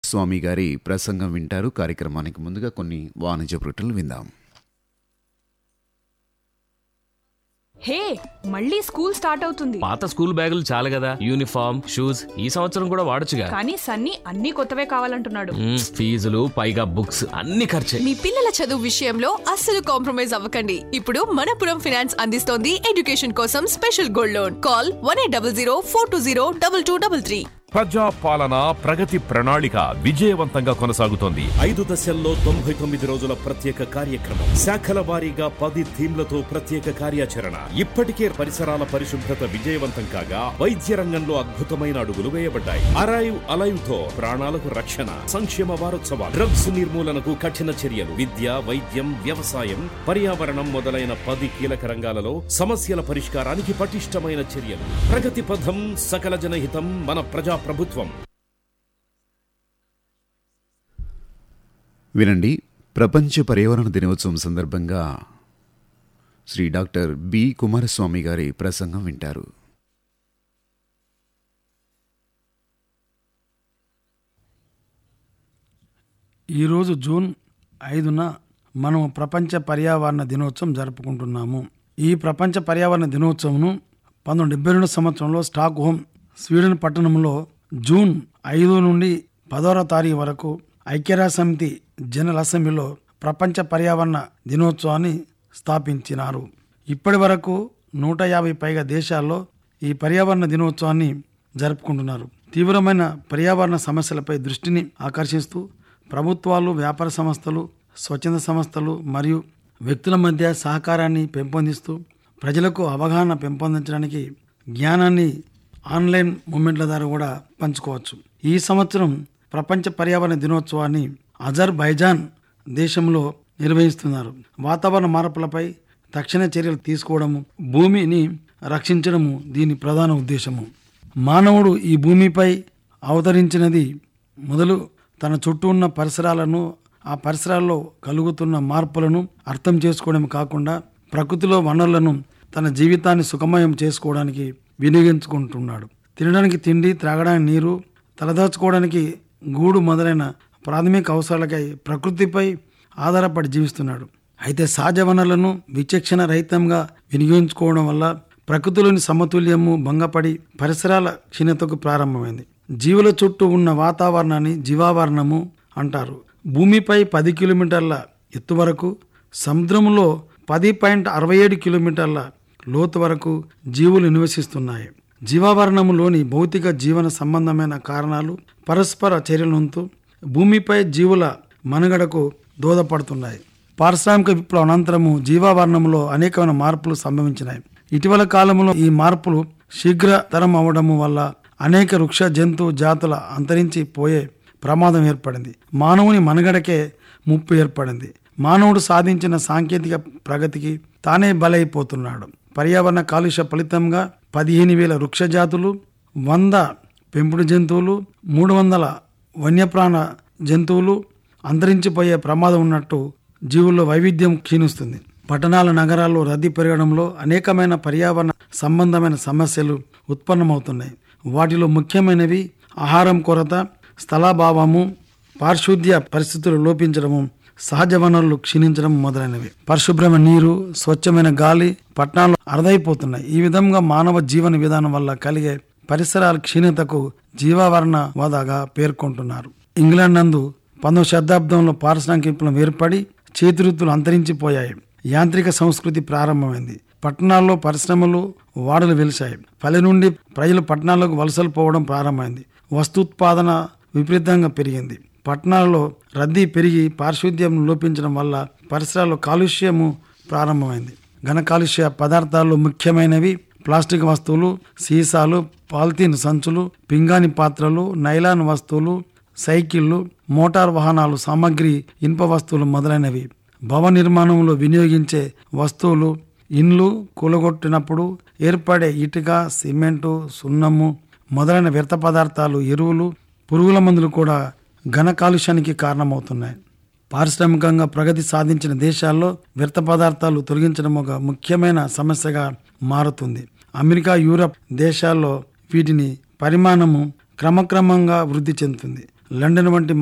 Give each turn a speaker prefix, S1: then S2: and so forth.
S1: స్వామి గారి ప్రసంగం వింటారు కార్యక్రమానికి ముందుగా కొన్ని వాణిజ్య ప్రకటనలు విందాం
S2: హే మళ్ళీ స్కూల్ స్టార్ట్ అవుతుంది
S3: పాత స్కూల్ బ్యాగులు చాలు కదా యూనిఫామ్ షూస్ ఈ సంవత్సరం కూడా వాడొచ్చుగా
S2: కానీ సన్నీ అన్ని కొత్తవే కావాలంటున్నాడు
S3: మ్మ్, ఫీజులు పైగా బుక్స్ అన్ని ఖర్చే
S4: మీ పిల్లల చదువు విషయంలో అస్సలు కాంప్రమైజ్ అవ్వకండి ఇప్పుడు మనపురం ఫైనాన్స్ అందిస్తోంది ఎడ్యుకేషన్ కోసం special gold loan call one eight double zero four two zero double two double three
S5: ప్రజా పాలన ప్రగతి ప్రణాళిక విజయవంతంగా కొనసాగుతోంది
S6: ఐదు దశల్లో తొంభై తొమ్మిది రోజుల ప్రత్యేక కార్యక్రమం శాఖల వారీగా పది థీమ్లతో ప్రత్యేక కార్యాచరణ ఇప్పటికే పరిసరాల పరిశుభ్రత విజయవంతం కాగా వైద్య రంగంలో అద్భుతమైన అడుగులు వేయబడ్డాయి అరైవ్ అలైవ్ తో ప్రాణాలకు రక్షణ సంక్షేమ వారోత్సవాలు డ్రగ్స్ నిర్మూలనకు కఠిన చర్యలు విద్య వైద్యం వ్యవసాయం పర్యావరణం మొదలైన పది కీలక రంగాలలో సమస్యల పరిష్కారానికి పటిష్టమైన చర్యలు ప్రగతి పథం సకల జనహితం మన ప్రజా ప్రభుత్వం
S1: వినండి ప్రపంచ పర్యావరణ దినోత్సవం సందర్భంగా శ్రీ డాక్టర్ బి కుమారస్వామి గారి ప్రసంగం వింటారు
S7: ఈరోజు జూన్ ఐదున మనం ప్రపంచ పర్యావరణ దినోత్సవం జరుపుకుంటున్నాము ఈ ప్రపంచ పర్యావరణ దినోత్సవంను పంతొమ్మిది డెబ్బై రెండు సంవత్సరంలో స్టాక్ హోమ్ స్వీడన్ పట్టణంలో జూన్ ఐదు నుండి పదవ తారీఖు వరకు ఐక్యరాజ్య సమితి జనరల్ అసెంబ్లీలో ప్రపంచ పర్యావరణ దినోత్సవాన్ని స్థాపించినారు ఇప్పటి వరకు నూట యాభై పైగా దేశాల్లో ఈ పర్యావరణ దినోత్సవాన్ని జరుపుకుంటున్నారు తీవ్రమైన పర్యావరణ సమస్యలపై దృష్టిని ఆకర్షిస్తూ ప్రభుత్వాలు వ్యాపార సంస్థలు స్వచ్ఛంద సంస్థలు మరియు వ్యక్తుల మధ్య సహకారాన్ని పెంపొందిస్తూ ప్రజలకు అవగాహన పెంపొందించడానికి జ్ఞానాన్ని ఆన్లైన్ మూమెంట్ల ద్వారా కూడా పంచుకోవచ్చు ఈ సంవత్సరం ప్రపంచ పర్యావరణ దినోత్సవాన్ని అజర్బైజాన్ దేశంలో నిర్వహిస్తున్నారు వాతావరణ మార్పులపై తక్షణ చర్యలు తీసుకోవడము భూమిని రక్షించడము దీని ప్రధాన ఉద్దేశము మానవుడు ఈ భూమిపై అవతరించినది మొదలు తన చుట్టూ ఉన్న పరిసరాలను ఆ పరిసరాల్లో కలుగుతున్న మార్పులను అర్థం చేసుకోవడం కాకుండా ప్రకృతిలో వనరులను తన జీవితాన్ని సుఖమయం చేసుకోవడానికి వినియోగించుకుంటున్నాడు తినడానికి తిండి త్రాగడానికి నీరు తలదాచుకోవడానికి గూడు మొదలైన ప్రాథమిక అవసరాలకై ప్రకృతిపై ఆధారపడి జీవిస్తున్నాడు అయితే సహజ వనరులను విచక్షణ రహితంగా వినియోగించుకోవడం వల్ల ప్రకృతిలోని సమతుల్యము భంగపడి పరిసరాల క్షీణతకు ప్రారంభమైంది జీవుల చుట్టూ ఉన్న వాతావరణాన్ని జీవావరణము అంటారు భూమిపై పది కిలోమీటర్ల ఎత్తు వరకు సముద్రంలో పది పాయింట్ అరవై ఏడు కిలోమీటర్ల లోతు వరకు జీవులు నివసిస్తున్నాయి జీవావరణంలోని భౌతిక జీవన సంబంధమైన కారణాలు పరస్పర చర్యలంతో భూమిపై జీవుల మనుగడకు దోహదపడుతున్నాయి పారిశ్రామిక విప్లవ అనంతరము జీవావరణంలో అనేకమైన మార్పులు సంభవించినాయి ఇటీవల కాలంలో ఈ మార్పులు శీఘ్రతరం అవడము వల్ల అనేక వృక్ష జంతు జాతుల అంతరించి పోయే ప్రమాదం ఏర్పడింది మానవుని మనుగడకే ముప్పు ఏర్పడింది మానవుడు సాధించిన సాంకేతిక ప్రగతికి తానే బలైపోతున్నాడు పర్యావరణ కాలుష్య ఫలితంగా పదిహేను వేల వృక్ష జాతులు వంద పెంపుడు జంతువులు మూడు వందల వన్యప్రాణ జంతువులు అంతరించిపోయే ప్రమాదం ఉన్నట్టు జీవుల్లో వైవిధ్యం క్షీణిస్తుంది పట్టణాల నగరాల్లో రద్దీ పెరగడంలో అనేకమైన పర్యావరణ సంబంధమైన సమస్యలు ఉత్పన్నమవుతున్నాయి వాటిలో ముఖ్యమైనవి ఆహారం కొరత స్థలాభావము పారిశుద్ధ్య పరిస్థితులు లోపించడము సహజ వనరులు క్షీణించడం మొదలైనవి పరిశుభ్రమైన నీరు స్వచ్ఛమైన గాలి పట్టణాలు అరదైపోతున్నాయి ఈ విధంగా మానవ జీవన విధానం వల్ల కలిగే పరిసరాల క్షీణతకు జీవావరణ వదగా పేర్కొంటున్నారు ఇంగ్లాండ్ నందు పంతొమ్మిది శతాబ్దంలో పారిశ్రామిక విప్లవం ఏర్పడి చేతివృత్తులు అంతరించిపోయాయి యాంత్రిక సంస్కృతి ప్రారంభమైంది పట్టణాల్లో పరిశ్రమలు వాడలు వెలిశాయి పల్లె నుండి ప్రజలు పట్టణాలకు వలసలు పోవడం ప్రారంభమైంది వస్తూత్పాదన విపరీతంగా పెరిగింది పట్టణాల్లో రద్దీ పెరిగి పారిశుద్ధ్యం లోపించడం వల్ల పరిసరాల్లో కాలుష్యము ప్రారంభమైంది ఘన కాలుష్య పదార్థాల్లో ముఖ్యమైనవి ప్లాస్టిక్ వస్తువులు సీసాలు పాలిథీన్ సంచులు పింగాణి పాత్రలు నైలాన్ వస్తువులు సైకిళ్లు మోటార్ వాహనాలు సామాగ్రి ఇనుప వస్తువులు మొదలైనవి భవన నిర్మాణంలో వినియోగించే వస్తువులు ఇండ్లు కూలగొట్టినప్పుడు ఏర్పడే ఇటుక సిమెంటు సున్నము మొదలైన వ్యర్థ పదార్థాలు ఎరువులు పురుగుల మందులు కూడా ఘన కాలుష్యానికి కారణమవుతున్నాయి పారిశ్రామికంగా ప్రగతి సాధించిన దేశాల్లో వ్యర్థ పదార్థాలు తొలగించడం ఒక ముఖ్యమైన సమస్యగా మారుతుంది అమెరికా యూరప్ దేశాల్లో వీటిని పరిమాణము క్రమక్రమంగా వృద్ధి చెందుతుంది లండన్ వంటి